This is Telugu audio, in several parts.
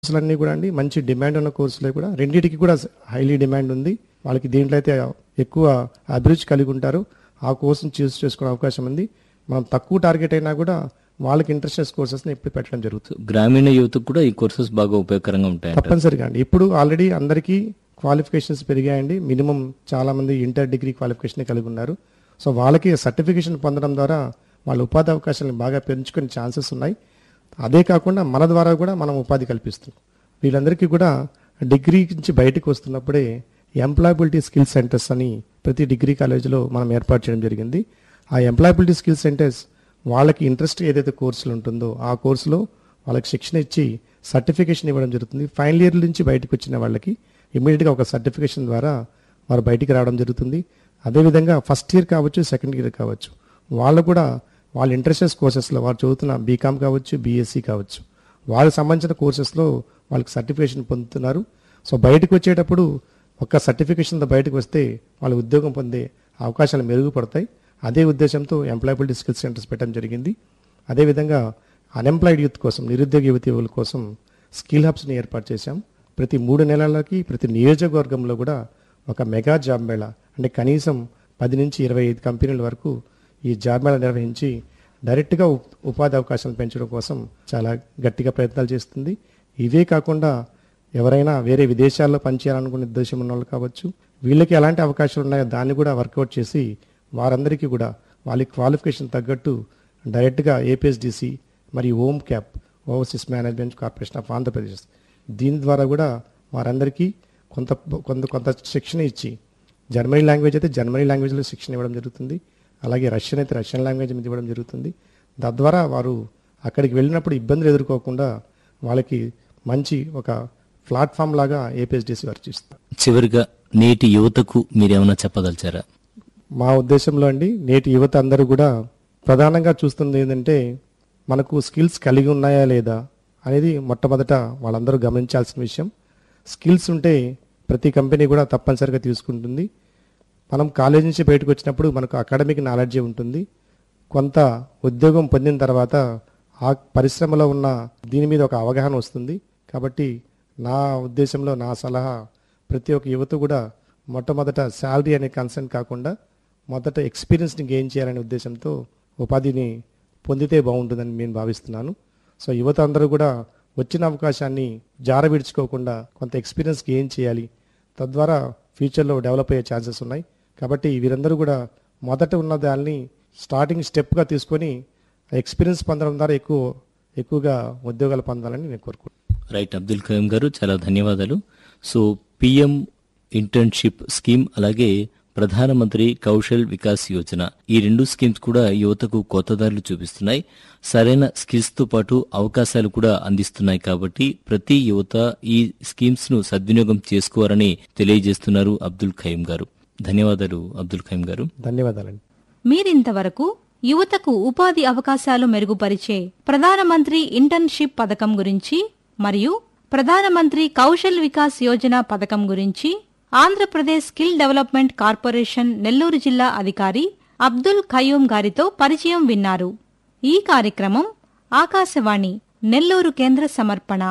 కోర్సులన్నీ కూడా అండి మంచి డిమాండ్ ఉన్న కోర్సులే కూడా రెండింటికి కూడా హైలీ డిమాండ్ ఉంది వాళ్ళకి దీంట్లో అయితే ఎక్కువ అభిరుచి కలిగి ఉంటారు ఆ కోర్సును చూస్ చేసుకునే అవకాశం ఉంది మనం తక్కువ టార్గెట్ అయినా కూడా వాళ్ళకి ఇంట్రెస్ట్ కోర్సెస్ని ఎప్పుడు పెట్టడం జరుగుతుంది గ్రామీణ యువతకు కూడా ఈ కోర్సెస్ బాగా ఉపయోగకరంగా ఉంటాయంట తప్పనిసరిగా అండి ఇప్పుడు ఆల్రెడీ అందరికీ క్వాలిఫికేషన్స్ పెరిగాయండి మినిమం చాలా మంది ఇంటర్ డిగ్రీ క్వాలిఫికేషన్ కలిగి ఉన్నారు సో వాళ్ళకి సర్టిఫికేషన్ పొందడం ద్వారా వాళ్ళ ఉపాధి అవకాశాలను బాగా పెంచుకునే ఛాన్సెస్ ఉన్నాయి అదే కాకుండా మన ద్వారా కూడా మనం ఉపాధి కల్పిస్తున్నాం వీళ్ళందరికీ కూడా డిగ్రీ నుంచి బయటకు వస్తున్నప్పుడే ఎంప్లాయబిలిటీ స్కిల్ సెంటర్స్ అని ప్రతి డిగ్రీ కాలేజీలో మనం ఏర్పాటు చేయడం జరిగింది ఆ ఎంప్లాయబిలిటీ స్కిల్ సెంటర్స్ వాళ్ళకి ఇంట్రెస్ట్ ఏదైతే కోర్సులు ఉంటుందో ఆ కోర్సులో వాళ్ళకి శిక్షణ ఇచ్చి సర్టిఫికేషన్ ఇవ్వడం జరుగుతుంది ఫైనల్ ఇయర్ నుంచి బయటకు వచ్చిన వాళ్ళకి ఇమీడియట్గా ఒక సర్టిఫికేషన్ ద్వారా వారు బయటికి రావడం జరుగుతుంది అదేవిధంగా ఫస్ట్ ఇయర్ కావచ్చు సెకండ్ ఇయర్ కావచ్చు వాళ్ళు కూడా వాళ్ళ ఇంట్రెస్టెస్ కోర్సెస్లో వారు చదువుతున్న బీకామ్ కావచ్చు బీఎస్సీ కావచ్చు వాళ్ళకి సంబంధించిన కోర్సెస్లో వాళ్ళకి సర్టిఫికేషన్ పొందుతున్నారు సో బయటకు వచ్చేటప్పుడు ఒక సర్టిఫికేషన్తో బయటకు వస్తే వాళ్ళు ఉద్యోగం పొందే అవకాశాలు మెరుగుపడతాయి అదే ఉద్దేశంతో ఎంప్లాయబిలిటీ స్కిల్ సెంటర్స్ పెట్టడం జరిగింది అదేవిధంగా అన్ఎంప్లాయిడ్ యూత్ కోసం నిరుద్యోగ యువతి యువకుల కోసం స్కిల్ హబ్స్ని ఏర్పాటు చేశాం ప్రతి మూడు నెలలకి ప్రతి నియోజకవర్గంలో కూడా ఒక మెగా జాబ్ మేళా అంటే కనీసం పది నుంచి ఇరవై ఐదు కంపెనీల వరకు ఈ జాబ్ మేళా నిర్వహించి డైరెక్ట్గా ఉప్- ఉపాధి అవకాశాలు పెంచడం కోసం చాలా గట్టిగా ప్రయత్నాలు చేస్తుంది ఇవే కాకుండా ఎవరైనా వేరే విదేశాల్లో పనిచేయాలనుకునే ఉద్దేశం ఉన్న వాళ్ళు కావచ్చు వీళ్ళకి ఎలాంటి అవకాశాలు ఉన్నాయో దాన్ని కూడా వర్కౌట్ చేసి వారందరికీ కూడా వాళ్ళ క్వాలిఫికేషన్ తగ్గట్టు డైరెక్ట్గా ఏపీఎస్డిసి మరియు OMCAP overseas management corporation of Andhra Pradesh దీని ద్వారా కూడా వారందరికీ కొంత కొంత కొంత శిక్షణ ఇచ్చి జర్మనీ లాంగ్వేజ్ అయితే జర్మనీ లాంగ్వేజ్లో శిక్షణ ఇవ్వడం జరుగుతుంది అలాగే రష్యన్ అయితే రష్యన్ లాంగ్వేజ్ మీద ఇవ్వడం జరుగుతుంది తద్వారా వారు అక్కడికి వెళ్ళినప్పుడు ఇబ్బందులు ఎదుర్కోకుండా వాళ్ళకి మంచి ఒక ప్లాట్ఫామ్ లాగా ఏపీఎస్డిసి వర్క్ చేస్తుంది చివరిగా నేటి యువతకు మీరేమైనా చెప్పదలిచారా మా ఉద్దేశంలో అండి నేటి యువత అందరూ కూడా ప్రధానంగా చూస్తుంది ఏంటంటే మనకు స్కిల్స్ కలిగి ఉన్నాయా లేదా అనేది మొట్టమొదట వాళ్ళందరూ గమనించాల్సిన విషయం స్కిల్స్ ఉంటే ప్రతి కంపెనీ కూడా తప్పనిసరిగా తీసుకుంటుంది మనం కాలేజ్ నుంచి బయటకు వచ్చినప్పుడు మనకు అకాడమిక్ నాలెడ్జ్ ఉంటుంది కొంత ఉద్యోగం పొందిన తర్వాత ఆ పరిశ్రమలో ఉన్న దీని మీద ఒక అవగాహన వస్తుంది కాబట్టి నా ఉద్దేశంలో నా సలహా ప్రతి ఒక్క యువత కూడా మొట్టమొదట శాలరీ అనే కన్సర్న్ కాకుండా మొదట ఎక్స్పీరియన్స్ని గెయిన్ చేయాలనే ఉద్దేశంతో ఉపాధిని పొందితే బాగుంటుందని నేను భావిస్తున్నాను సో యువత అందరూ కూడా వచ్చిన అవకాశాన్ని జార విడుచుకోకుండా కొంత ఎక్స్పీరియన్స్ గెయిన్ చేయాలి తద్వారా ఫ్యూచర్లో డెవలప్ అయ్యే ఛాన్సెస్ ఉన్నాయి కాబట్టి వీరందరూ కూడా మొదట ఉన్న దాన్ని స్టార్టింగ్ స్టెప్గా తీసుకొని ఎక్స్పీరియన్స్ పొందడం ద్వారా ఎక్కువ ఎక్కువగా ఉద్యోగాలు పొందాలని నేను కోరుకుంటున్నాను రైట్ అబ్దుల్ కరీం గారు చాలా ధన్యవాదాలు సో పిఎం ఇంటర్న్షిప్ స్కీమ్ అలాగే ప్రధానమంత్రి కౌశల్ వికాస్ యోజన ఈ రెండు స్కీమ్స్ కూడా యువతకు కొత్త దారులు చూపిస్తున్నాయి సరైన స్కిల్స్ తో పాటు అవకాశాలు కూడా అందిస్తున్నాయి కాబట్టి ప్రతి యువత ఈ స్కీమ్స్ ను సద్వినియోగం చేసుకోవాలని తెలియజేస్తున్నారు అబ్దుల్ ఖయీం గారు ధన్యవాదాలు అబ్దుల్ ఖయీం గారు ధన్యవాదాలండి మీరింతవరకు యువతకు ఉపాధి అవకాశాలు మెరుగుపరిచే ప్రధానమంత్రి ఇంటర్న్షిప్ పథకం గురించి మరియు ప్రధానమంత్రి కౌశల్ వికాస్ యోజన పథకం గురించి Andhra Pradesh skill development corporation Nellore జిల్లా అధికారి అబ్దుల్ ఖయూం గారితో పరిచయం విన్నారు ఈ కార్యక్రమం ఆకాశవాణి నెల్లూరు కేంద్ర సమర్పణ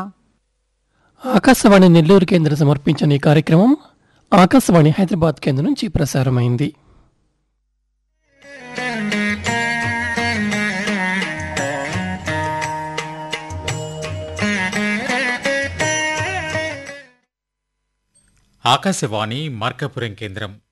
ఆకాశవాణి నెల్లూరు కేంద్రం సమర్పించిన ఈ కార్యక్రమం ఆకాశవాణి హైదరాబాద్ కేంద్రం నుంచి ప్రసారమైంది ఆకాశవాణి మార్కాపురం కేంద్రం